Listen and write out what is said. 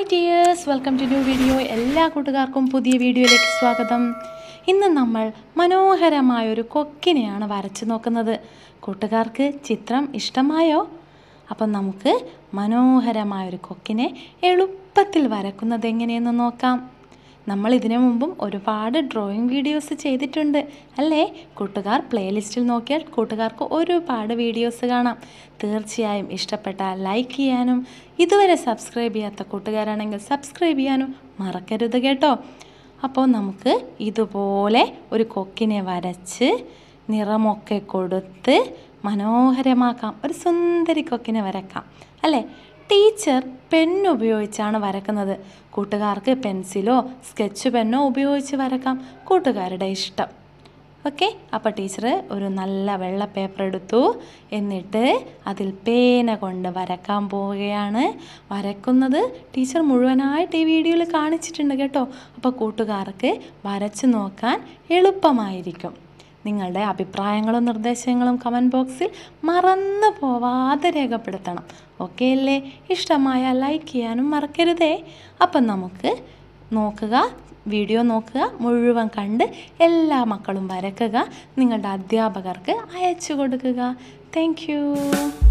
dears welcome to new video എല്ലാ കൂട്ടുകാർക്കും പുതിയ വീഡിയോയിലേക്ക് സ്വാഗതം ഇന്ന് നമ്മൾ മനോഹരമായൊരു കൊക്കിനെയാണ് വരച്ചു നോക്കുന്നത് കൂട്ടുകാർക്ക് ചിത്രം ഇഷ്ടമായോ അപ്പം നമുക്ക് മനോഹരമായൊരു കൊക്കിനെ എളുപ്പത്തിൽ വരക്കുന്നത് എങ്ങനെയെന്ന് നോക്കാം നമ്മൾ ഇതിനു മുമ്പും ഒരുപാട് ഡ്രോയിങ് വീഡിയോസ് ചെയ്തിട്ടുണ്ട് അല്ലേ കൂട്ടുകാർ പ്ലേലിസ്റ്റിൽ നോക്കിയാൽ കൂട്ടുകാർക്ക് ഒരുപാട് വീഡിയോസ് കാണാം തീർച്ചയായും ഇഷ്ടപ്പെട്ടാൽ ലൈക്ക് ചെയ്യാനും ഇതുവരെ സബ്സ്ക്രൈബ് ചെയ്യാത്ത കൂട്ടുകാരാണെങ്കിൽ സബ്സ്ക്രൈബ് ചെയ്യാനും മറക്കരുത് കേട്ടോ അപ്പോൾ നമുക്ക് ഇതുപോലെ ഒരു കൊക്കിനെ വരച്ച് നിറമൊക്കെ കൊടുത്ത് മനോഹരമാക്കാം ഒരു സുന്ദരി കൊക്കിനെ വരക്കാം അല്ലേ ടീച്ചർ പെന്നുപയോഗിച്ചാണ് വരക്കുന്നത് കൂട്ടുകാർക്ക് പെൻസിലോ സ്കെച്ച് പെന്നോ ഉപയോഗിച്ച് വരക്കാം കൂട്ടുകാരുടെ ഇഷ്ടം ഓക്കെ അപ്പോൾ ടീച്ചർ ഒരു നല്ല വെള്ള പേപ്പർ എടുത്തു എന്നിട്ട് അതിൽ പേന കൊണ്ട് വരക്കാൻ പോവുകയാണ് വരക്കുന്നത് ടീച്ചർ മുഴുവനായിട്ട് ഈ വീഡിയോയിൽ കാണിച്ചിട്ടുണ്ട് കേട്ടോ അപ്പോൾ കൂട്ടുകാർക്ക് വരച്ച് നോക്കാൻ എളുപ്പമായിരിക്കും നിങ്ങളുടെ അഭിപ്രായങ്ങളും നിർദ്ദേശങ്ങളും കമൻറ്റ് ബോക്സിൽ മറന്നു പോവാതെ രേഖപ്പെടുത്തണം ഓക്കെ അല്ലേ ഇഷ്ടമായ ലൈക്ക് ചെയ്യാനും മറക്കരുതേ അപ്പം നമുക്ക് നോക്കുക വീഡിയോ നോക്കുക മുഴുവൻ കണ്ട് എല്ലാ മക്കളും വരക്കുക നിങ്ങളുടെ അധ്യാപകർക്ക് അയച്ചു കൊടുക്കുക താങ്ക്